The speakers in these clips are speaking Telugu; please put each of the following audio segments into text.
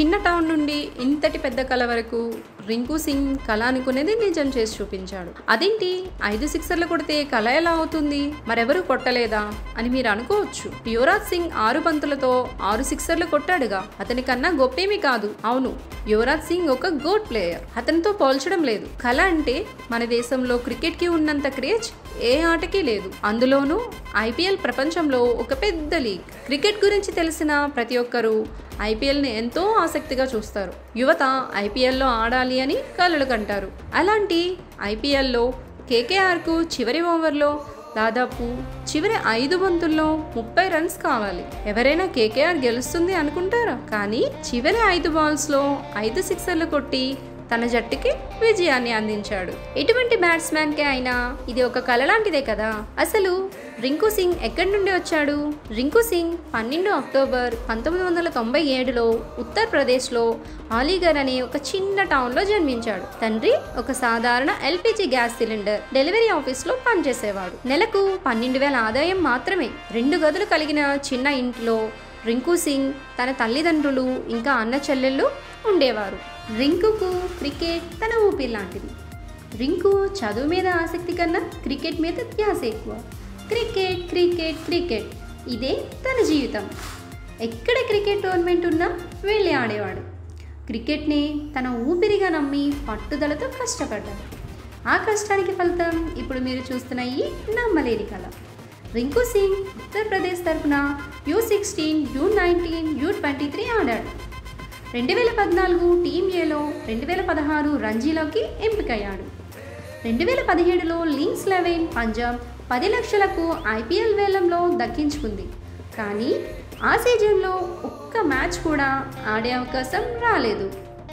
చిన్న టౌన్ నుండి ఇంతటి పెద్ద కళ వరకు రింకు సింగ్ కళ అనుకునేది నిజం చేసి చూపించాడు అదేంటి ఐదు సిక్సర్లు కొడితే కళ ఎలా అవుతుంది మరెవరు కొట్టలేదా అని మీరు అనుకోవచ్చు యువరాజ్ సింగ్ ఆరు బంతులతో ఆరు సిక్సర్లు కొట్టాడుగా అతని కన్నా గొప్పేమీ కాదు అవును యువరాజ్ సింగ్ ఒక గోడ్ ప్లేయర్ అతనితో పోల్చడం లేదు కళ అంటే మన దేశంలో క్రికెట్ కి ఉన్నంత క్రేజ్ ఏ ఆటకి లేదు అందులోనూ ఐపీఎల్ ప్రపంచంలో ఒక పెద్ద లీగ్ క్రికెట్ గురించి తెలిసిన ప్రతి ఒక్కరూ ఐపీఎల్ని ఎంతో ఆసక్తిగా చూస్తారు యువత ఐపీఎల్లో ఆడాలి అని కలలు కంటారు అలాంటి ఐపీఎల్లో కేకేఆర్కు చివరి ఓవర్లో దాదాపు చివరి ఐదు బంతుల్లో ముప్పై రన్స్ కావాలి ఎవరైనా కేకేఆర్ గెలుస్తుంది అనుకుంటారా కానీ చివరి ఐదు బాల్స్లో ఐదు సిక్సర్లు కొట్టి తన జట్టుకి విజయాన్ని అందించాడు ఎటువంటి బ్యాట్స్మెన్కే అయినా ఇది ఒక కళ లాంటిదే కదా అసలు రింకు సింగ్ ఎక్కడి నుండి వచ్చాడు రింకు సింగ్ పన్నెండు అక్టోబర్ పంతొమ్మిది వందల తొంభై ఏడులో ఉత్తరప్రదేశ్లో అలీగర్ అనే ఒక చిన్న టౌన్లో జన్మించాడు తండ్రి ఒక సాధారణ ఎల్పిజి గ్యాస్ సిలిండర్ డెలివరీ ఆఫీస్లో పనిచేసేవాడు నెలకు పన్నెండు వేల ఆదాయం మాత్రమే రెండు గదులు కలిగిన చిన్న ఇంట్లో రింకు సింగ్ తన తల్లిదండ్రులు ఇంకా అన్న చెల్లెళ్ళు ఉండేవారు రింకుకు క్రికెట్ తన ఊపిరి లాంటిది రింకు చదువు మీద ఆసక్తి కన్నా క్రికెట్ మీద ధ్యాస ఎక్కువ క్రికెట్ క్రికెట్ క్రికెట్ ఇదే తన జీవితం ఎక్కడ క్రికెట్ టోర్నమెంట్ ఉన్నా వెళ్ళి ఆడేవాడు క్రికెట్ని తన ఊపిరిగా నమ్మి పట్టుదలతో కష్టపడ్డాడు ఆ కష్టానికి ఫలితం ఇప్పుడు మీరు చూస్తున్న ఈ నమ్మలేని కళ రింకు సింగ్ ఉత్తరప్రదేశ్ తరఫున U sixteen U nineteen U twenty three ఆడాడు రెండు వేల పద్నాలుగు టీమ్ ఏలో రెండు వేల పదహారు రంజీలోకి ఎంపికయ్యాడు రెండు వేల పదిహేడులో లీగ్స్ లెవెన్ పంజాబ్ పది లక్షలకు ఐపీఎల్ వేలంలో దక్కించుకుంది కానీ ఆ సీజన్లో ఒక్క మ్యాచ్ కూడా ఆడే అవకాశం రాలేదు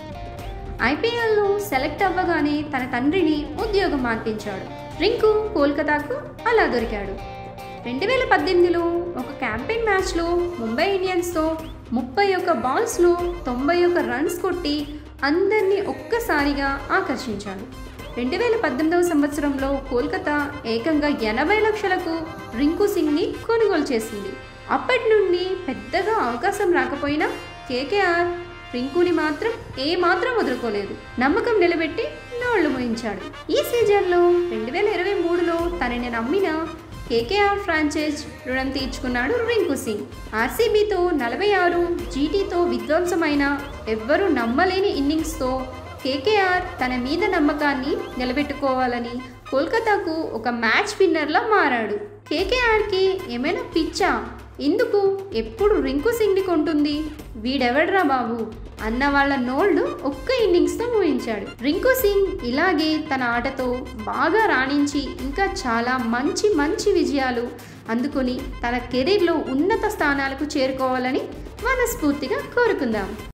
ఐపీఎల్లో సెలెక్ట్ అవ్వగానే తన తండ్రిని ఉద్యోగం మార్పించాడు రింకు కోల్కతాకు అలా దొరికాడు రెండు వేల పద్దెనిమిదిలో ఒక క్యాంపెయిన్ మ్యాచ్లో ముంబై ఇండియన్స్తో ముప్పై ఒక్క బాల్స్లో తొంభై ఒక్క రన్స్ కొట్టి అందరినీ ఒక్కసారిగా ఆకర్షించాడు రెండు వేల పద్దెనిమిదవ సంవత్సరంలో కోల్కతా ఏకంగా ఎనభై లక్షలకు రింకు సింగ్ని కొనుగోలు చేసింది అప్పటి నుండి పెద్దగా అవకాశం రాకపోయినా కేకేఆర్ రింకుని మాత్రం ఏ మాత్రం వదులుకోలేదు నమ్మకం నిలబెట్టి నోళ్లు మోయించాడు ఈ సీజన్లో రెండు వేల ఇరవై మూడులో తనని నమ్మిన కేకేఆర్ ఫ్రాంచైజ్ రుణం తీర్చుకున్నాడు రింకు సింగ్ ఆర్సీబీతో నలభై ఆరు జీటీతో విధ్వంసమైన ఎవ్వరూ నమ్మలేని ఇన్నింగ్స్తో కేకేఆర్ తన మీద నమ్మకాన్ని నిలబెట్టుకోవాలని కోల్కతాకు ఒక మ్యాచ్ విన్నర్లా మారాడు కేకేఆర్కి ఏమైనా పిచ్చా ఎందుకు ఎప్పుడు రింకు సింగ్ని కొంటుంది వీడెవడ్రా బాబు అన్న వాళ్ళ నోళ్ళు ఒక్క ఇన్నింగ్స్తో ఊహించాడు రింకు సింగ్ ఇలాగే తన ఆటతో బాగా రాణించి ఇంకా చాలా మంచి మంచి విజయాలు అందుకొని తన కెరీర్లో ఉన్నత స్థానాలకు చేరుకోవాలని మనస్ఫూర్తిగా కోరుకుందాం